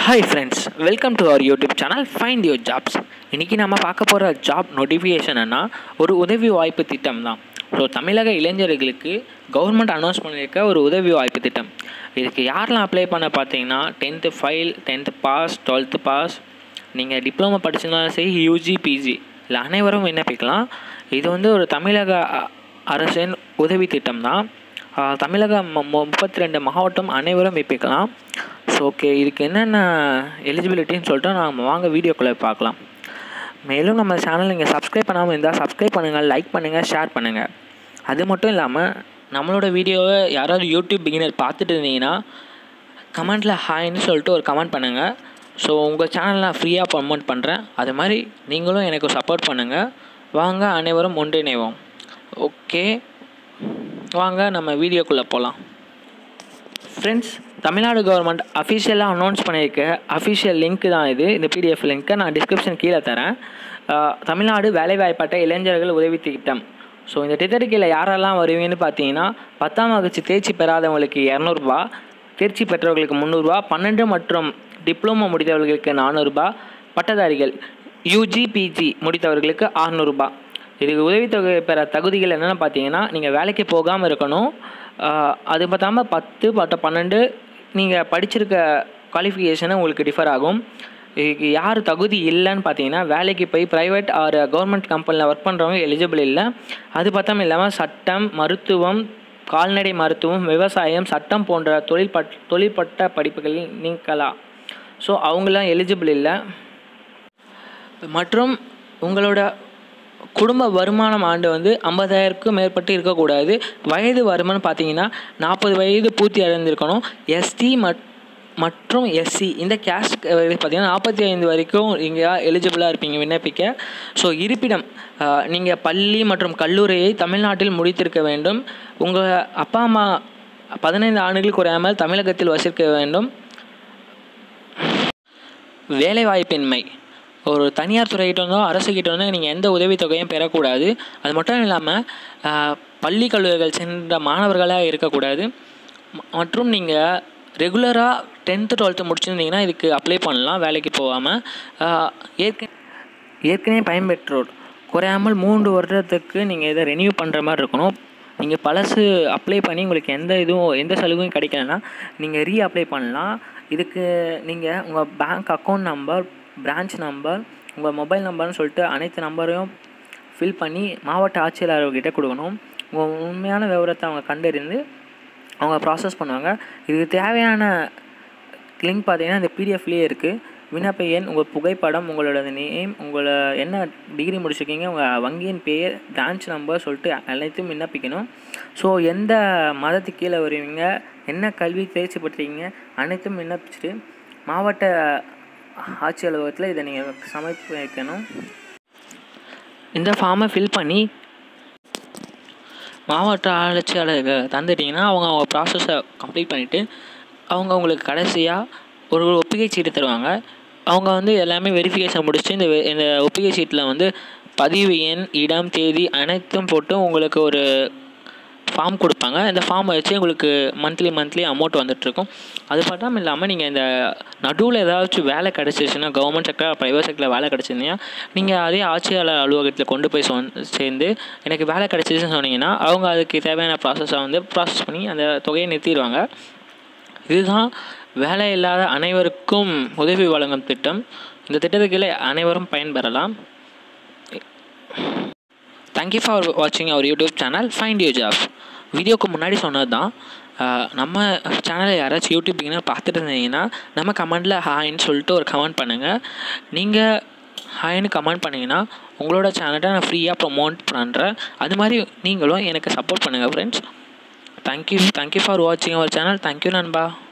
hi friends welcome to our YouTube channel find your jobs இன்றைக்கி நம்ம பார்க்க போகிற ஜாப் நோட்டிஃபிகேஷன்னா ஒரு உதவி வாய்ப்பு திட்டம் தான் ஸோ தமிழக இளைஞர்களுக்கு கவர்மெண்ட் அனௌன்ஸ் பண்ணியிருக்க ஒரு உதவி வாய்ப்பு திட்டம் இதுக்கு யாரெல்லாம் அப்ளை பண்ண பார்த்தீங்கன்னா tenth fail tenth pass twelfth pass நீங்கள் டிப்ளமோ படிச்சிருந்தாலும் சரி யூஜி பிஜி இல்லை அனைவரும் விண்ணப்பிக்கலாம் இது வந்து ஒரு தமிழக அ- அரசின் உதவி திட்டம் தான் ஆஹ் தமிழக முப்பத்தி ரெண்டு மாவட்டம் அனைவரும் விப்பிக்கலாம் ஸோ ஓகே இதுக்கு என்னென்ன எலிஜிபிலிட்டின்னு சொல்லிட்டு நாம் வாங்க வீடியோக்குள்ளே பார்க்கலாம் மேலும் நம்ம சேனல் நீங்கள் சப்ஸ்கிரைப் பண்ணாமல் இருந்தால் சப்ஸ்கிரைப் பண்ணுங்கள் லைக் பண்ணுங்கள் ஷேர் பண்ணுங்கள் அது மட்டும் இல்லாமல் நம்மளோட வீடியோவை யாராவது யூடியூப் பிகினர் பார்த்துட்டு இருந்தீங்கன்னா கமெண்ட்டில் ஹாய்ன்னு சொல்லிட்டு ஒரு கமெண்ட் பண்ணுங்கள் ஸோ உங்கள் சேனல் நான் ஃப்ரீயாக ப்ரமோட் பண்ணுறேன் அது மாதிரி நீங்களும் எனக்கு சப்போர்ட் பண்ணுங்கள் வாங்க அனைவரும் ஒன்றிணைவோம் ஓகே வாங்க நம்ம வீடியோக்குள்ளே போகலாம் ஃப்ரெண்ட்ஸ் தமிழ்நாடு கவர்மெண்ட் அஃபிஷியலாக அனௌன்ஸ் பண்ணியிருக்க அஃபிஷியல் லிங்க் தான் இது இந்த பிடிஎஃப் லிங்க்கை நான் டிஸ்கிரிப்ஷன் கீழே தரேன் ஆஹ் தமிழ்நாடு வேலைவாய்ப்பட்ட இளைஞர்கள் உதவி திட்டம் ஸோ இந்த திட்டத்துக்கு கீழே யாரெல்லாம் வருவீங்கன்னு பார்த்தீங்கன்னா பத்தாம் வகுப்பு தேர்ச்சி பெறாதவங்களுக்கு இரநூறுபா தேர்ச்சி பெற்றவர்களுக்கு முந்நூறுரூவா பன்னெண்டு மற்றும் டிப்ளமோ முடித்தவர்களுக்கு நானூறுரூபா பட்டதாரிகள் யூஜி பிஜி முடித்தவர்களுக்கு அறநூறுபா இதுக்கு உதவித்தொகை பெற தகுதிகள் என்னென்னு பார்த்தீங்கன்னா நீங்கள் வேலைக்கு போகாமல் இருக்கணும் ஆஹ் அது பார்த்தாமல் பத்து பட்ட பன்னெண்டு நீங்கள் படிச்சிருக்க குவாலிஃபிகேஷனை உங்களுக்கு டிஃபர் ஆகும் இதுக்கு யார் தகுதி இல்லைன்னு பார்த்தீங்கன்னா வேலைக்கு போய் ப்ரைவேட் ஆர் கவர்மெண்ட் கம்பெனியில் ஒர்க் பண்ணுறவங்க எலிஜிபிள் இல்லை அது பார்த்தாம இல்லாமல் சட்டம் மருத்துவம் கால்நடை மருத்துவம் விவசாயம் சட்டம் போன்ற தொழில் பட் தொழில்பட்ட படிப்புகளில் நீக்கலாம் ஸோ அவங்களாம் எலிஜிபிள் இல்லை மற்றும் உங்களோட குடும்ப வருமானம் ஆண்டு வந்து ஐம்பதாயிரக்கும் மேற்பட்டு இருக்கக்கூடாது வயது வருமானம் பார்த்தீங்கன்னா நாற்பது வயது பூர்த்தி அடைந்திருக்கணும் எஸ்டி மட் மற்றும் எஸ்சி இந்த கேஸ்ட் பார்த்தீங்கன்னா நாற்பத்தி ஐந்து வரைக்கும் நீங்கள் எலிஜிபிளாக இருப்பீங்க விண்ணப்பிக்க ஸோ இருப்பிடம் நீங்கள் பள்ளி மற்றும் கல்லூரியை தமிழ்நாட்டில் முடித்திருக்க வேண்டும் உங்கள் அப்பா அம்மா பதினைந்து ஆண்டுகள் குறையாமல் தமிழகத்தில் வசிக்க வேண்டும் வேலைவாய்ப்பின்மை ஒரு தனியார் துறைகிட்ட இருந்தோ அரசு கிட்ட இருந்தோ நீங்கள் எந்த உதவித்தொகையும் பெறக்கூடாது அது மட்டும் இல்லாமல் பள்ளி கல்லூரிகள் சென்ற மாணவர்களாக இருக்கக்கூடாது ம- மற்றும் நீங்கள் ரெகுலராக டென்த்து டுவெல்த்து முடிச்சிருந்தீங்கன்னா இதுக்கு அப்ளை பண்ணலாம் வேலைக்கு போகாமல் ஏற்க ஏற்கனவே பயன்பெற்றோர் குறையாமல் மூன்று வருடத்துக்கு நீங்கள் இதை ரெனியூ பண்ணுற மாதிரி இருக்கணும் நீங்கள் பழசு அப்ளை பண்ணி உங்களுக்கு எந்த இதுவும் எந்த சலுகையும் கிடைக்கலன்னா நீங்கள் ரீ அப்ளை பண்ணலாம் இதுக்கு நீங்கள் உங்கள் bank account number branch number உங்கள் மொபைல் நம்பர்னு சொல்லிட்டு அனைத்து நம்பரையும் ஃபில் பண்ணி மாவட்ட ஆட்சியாளர்கிட்ட கொடுக்கணும் உங்கள் உண்மையான விவரத்தை அவங்க கண்டறிந்து அவங்க ப்ராசஸ் பண்ணுவாங்க இதுக்கு தேவையான லிங்க் பார்த்தீங்கன்னா இந்த பிடிஎஃப்லேயே இருக்குது விண்ணப்ப எண் உங்கள் புகைப்படம் உங்களோட நேம் உங்களை என்ன டிகிரி முடிச்சிருக்கீங்க உங்கள் வங்கியின் பெயர் பிரான்ச் நம்பர் சொல்லிட்டு அனைத்தும் விண்ணப்பிக்கணும் ஸோ எந்த மதத்துக்கு கீழே வருவீங்க என்ன கல்வி தேர்ச்சி பெற்றீங்க அனைத்தும் விண்ணப்பிச்சுட்டு மாவட்ட ஆட்சி அலுவலகத்தில் இதை நீங்கள் சமர்ப்பிக்கணும் இந்த ஃபார்மை ஃபில் பண்ணி மாவட்ட ஆட்சியாளருக்கு தந்துட்டிங்கன்னா அவங்க அவங்க ப்ராசஸை கம்ப்ளீட் பண்ணிவிட்டு அவங்க உங்களுக்கு கடைசியாக ஒரு ஒப்புகை சீட்டு தருவாங்க அவங்க வந்து எல்லாமே வெரிஃபிகேஷன் முடிச்சு இந்த வெ- இந்த ஒப்புகை சீட்டில் வந்து பதிவு எண் இடம் தேதி அனைத்தும் போட்டு உங்களுக்கு ஒரு ஃபார்ம் கொடுப்பாங்க இந்த ஃபார்மை வச்சு உங்களுக்கு மந்த்லி மந்த்லி அமௌண்ட் வந்துட்டுருக்கும் அது மட்டும் இல்லாமல் நீங்கள் இந்த நடுவில் ஏதாச்சும் வேலை கிடச்சிச்சுன்னா கவர்மெண்ட் செக்டர் ப்ரைவேட் செக்டரில் வேலை கிடச்சிருந்தீங்கன்னா நீங்கள் அதே ஆட்சியாளர் அலுவலகத்தில் கொண்டு போய் சொன் சேர்ந்து எனக்கு வேலை கிடச்சிச்சுன்னு சொன்னீங்கன்னா அவங்க அதுக்கு தேவையான ப்ராசஸை வந்து ப்ராசஸ் பண்ணி அந்த தொகையை நிறுத்திடுவாங்க இதுதான் வேலை இல்லாத அனைவருக்கும் உதவி வழங்கும் திட்டம் இந்த திட்டத்துக்கு கீழே அனைவரும் பயன்பெறலாம் தேங்க்யூ ஃபார் வாட்சிங் our YouTube channel find you job வீடியோக்கு முன்னாடி சொன்னது தான் நம்ம சேனலில் யாராச்சும் யூடியூப் பிகினர் பார்த்துட்டு இருந்தீங்கன்னா நம்ம கமெண்டில் ஹாய்ன்னு சொல்லிட்டு ஒரு கமெண்ட் பண்ணுங்கள் நீங்கள் ஹாய்னு கமெண்ட் பண்ணிங்கன்னா உங்களோட சேனலை நான் ஃப்ரீயாக ப்ரொமோட் பண்ணுறேன் அது மாதிரி நீங்களும் எனக்கு சப்போர்ட் பண்ணுங்கள் ஃப்ரெண்ட்ஸ் தேங்க்யூ தேங்க்யூ ஃபார் வாட்சிங் அவர் சேனல் தேங்க்யூ நண்பா